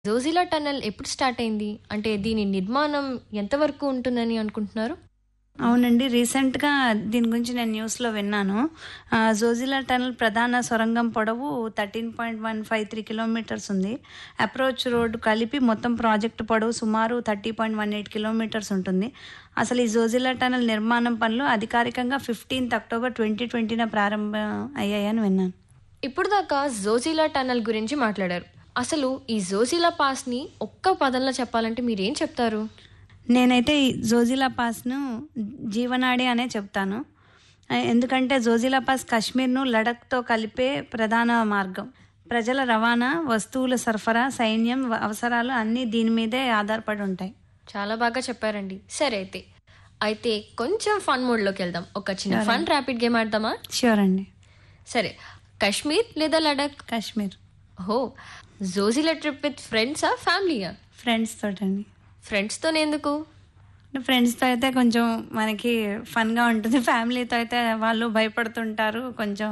Zojila tunnel ఎప్పుడు start అయింది అంటే దీని నిర్మాణం ఎంతవరకు ఉంటుందని అనుకుంటున్నారు అవునండి రీసెంట్గా దీని గురించి నేను న్యూస్లో విన్నాను ఆ, జోజిలా టనల్ ప్రధాన సొరంగం పొడవు thirteen point one five three kilometres ఉంది అప్రోచ్ రోడ్ కలిపి మొత్తం ప్రాజెక్టు పొడవు సుమారు thirty point one eight kilometres ఉంటుంది అసలు ఈ జోజిలా టనల్ నిర్మాణం పనులు అధికారికంగా ఫిఫ్టీన్త్ అక్టోబర్ ట్వంటీ ట్వంటీన ప్రారంభం అయ్యాయని విన్నాను ఇప్పుడు దాకా జోజిలా టన్నెల్ గురించి మాట్లాడారు అసలు ఈ జోజిలా పాస్ని ఒక్క పదంలో చెప్పాలంటే మీరేం చెప్తారు నేనైతే ఈ జోజిలా పాస్ను జీవనాడి అనే చెప్తాను ఆ, ఎందుకంటే జోజిలా పాస్ కాశ్మీర్ను లడఖ్తో కలిపే ప్రధాన మార్గం ప్రజల రవాణా వస్తువుల సరఫరా సైన్యం వ- అవసరాలు అన్నీ దీని మీదే ఆధారపడి ఉంటాయి చాలా బాగా చెప్పారండి సరే అయితే అయితే కొంచెం ఫన్ మోడ్లోకి వెళ్దాం ఒక చిన్న ఫన్ ర్యాపిడ్ గేమ్ ఆడదామా ష్యూర్ అండి సరే కాశ్మీర్ లేదా లడఖ్ కాశ్మీర్ ఓ జోజిలా ట్రిప్ విత్ ఫ్రెండ్సా ఫ్యామిలీయా ఫ్రెండ్స్ తోటండి ఫ్రెండ్స్తోనే ఎందుకు ఫ్రెండ్స్తో అయితే కొంచెం మనకి ఫన్గా ఉంటుంది ఫ్యామిలీతో అయితే వాళ్ళు భయపడుతుంటారు కొంచెం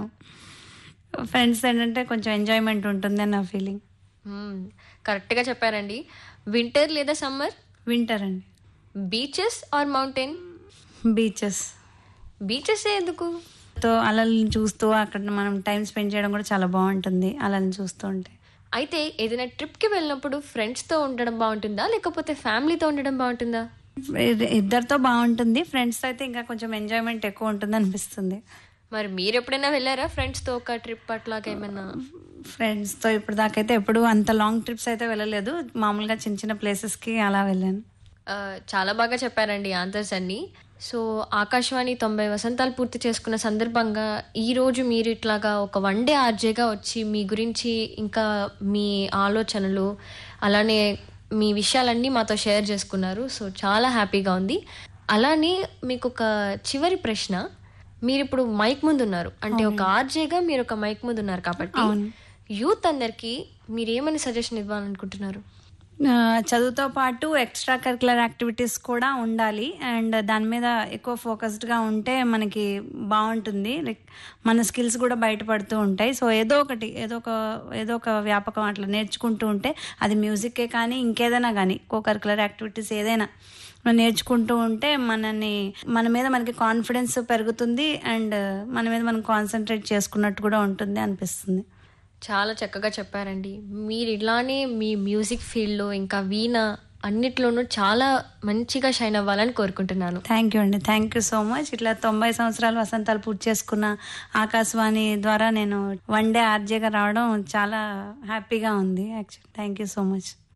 ఫ్రెండ్స్ ఏంటంటే కొంచెం ఎంజాయ్మెంట్ ఉంటుంది అని నా ఫీలింగ్ మ్మ్, కరెక్ట్గా చెప్పారండి వింటర్ లేదా సమ్మర్ వింటర్ అండి beaches or mountain beaches beaches ఎందుకు తో అలల్ని చూస్తూ అక్కడ మనం టైం స్పెండ్ చేయడం కూడా చాలా బాగుంటుంది అలల్ని చూస్తూ ఉంటే అయితే ఏదైనా ట్రిప్కి వెళ్ళినప్పుడు ఫ్రెండ్స్తో ఉండడం బాగుంటుందా లేకపోతే ఫ్యామిలీతో ఉండడం బాగుంటుందా ఇ- ఇద్దరితో బాగుంటుంది ఫ్రెండ్స్తో అయితే ఇంకా కొంచెం ఎంజాయ్మెంట్ ఎక్కువ ఉంటుంది అనిపిస్తుంది మరి మీరు ఎప్పుడైనా వెళ్ళారా ఫ్రెండ్స్తో ఒక ట్రిప్ అట్లాగా ఏమైనా ఫ్రెండ్స్తో ఇప్పుడు దాకైతే ఎప్పుడు అంత లాంగ్ ట్రిప్స్ అయితే వెళ్ళలేదు మామూలుగా చిన్న చిన్న ప్లేసెస్కి అలా వెళ్ళాను ఆ, చాలా బాగా చెప్పారండి ఆన్సర్స్ అన్ని సో ఆకాశవాణి తొంభై వసంతాలు పూర్తి చేసుకున్న సందర్భంగా ఈ రోజు మీరు ఇట్లాగా ఒక వన్ డే ఆర్జేగా వచ్చి మీ గురించి ఇంకా మీ ఆలోచనలు అలానే మీ విషయాలన్నీ మాతో షేర్ చేసుకున్నారు సో చాలా హ్యాపీగా ఉంది అలానే మీకు ఒక చివరి ప్రశ్న మీరు ఇప్పుడు మైక్ ముందు ఉన్నారు అంటే ఒక ఆర్జేగా మీరు ఒక మైక్ ముందు ఉన్నారు కాబట్టి యూత్ అందరికి మీరు ఏమని సజెషన్ ఇవ్వాలనుకుంటున్నారు ఆ, చదువుతో పాటు ఎక్స్ట్రా కరికులర్ యాక్టివిటీస్ కూడా ఉండాలి అండ్ దాని మీద ఎక్కువ ఫోకస్డ్గా ఉంటే మనకి బాగుంటుంది లైక్ మన స్కిల్స్ కూడా బయటపడుతూ ఉంటాయి సో ఏదో ఒకటి ఏదో ఒక ఏదో ఒక వ్యాపకం అట్లా నేర్చుకుంటూ ఉంటే అది మ్యూజిక్కే కానీ ఇంకేదైనా కానీ కో కరికులర్ యాక్టివిటీస్ ఏదైనా మనం నేర్చుకుంటూ ఉంటే మనని మన మీద మనకి కాన్ఫిడెన్స్ పెరుగుతుంది అండ్ మన మీద మనం కాన్సన్ట్రేట్ చేసుకున్నట్టు కూడా ఉంటుంది అనిపిస్తుంది చాలా చక్కగా చెప్పారండి మీరు ఇలానే మీ మ్యూజిక్ ఫీల్డ్లో ఇంకా వీణ అన్నిట్లోనూ చాలా మంచిగా షైన్ అవ్వాలని కోరుకుంటున్నాను థ్యాంక్ యూ అండి థ్యాంక్ యూ సో మచ్ ఇట్లా తొంభై సంవత్సరాలు వసంతాలు పూర్తి చేసుకున్న ఆకాశవాణి ద్వారా నేను వన్ డే ఆర్జేగా రావడం చాలా హ్యాపీగా ఉంది actually thank you so much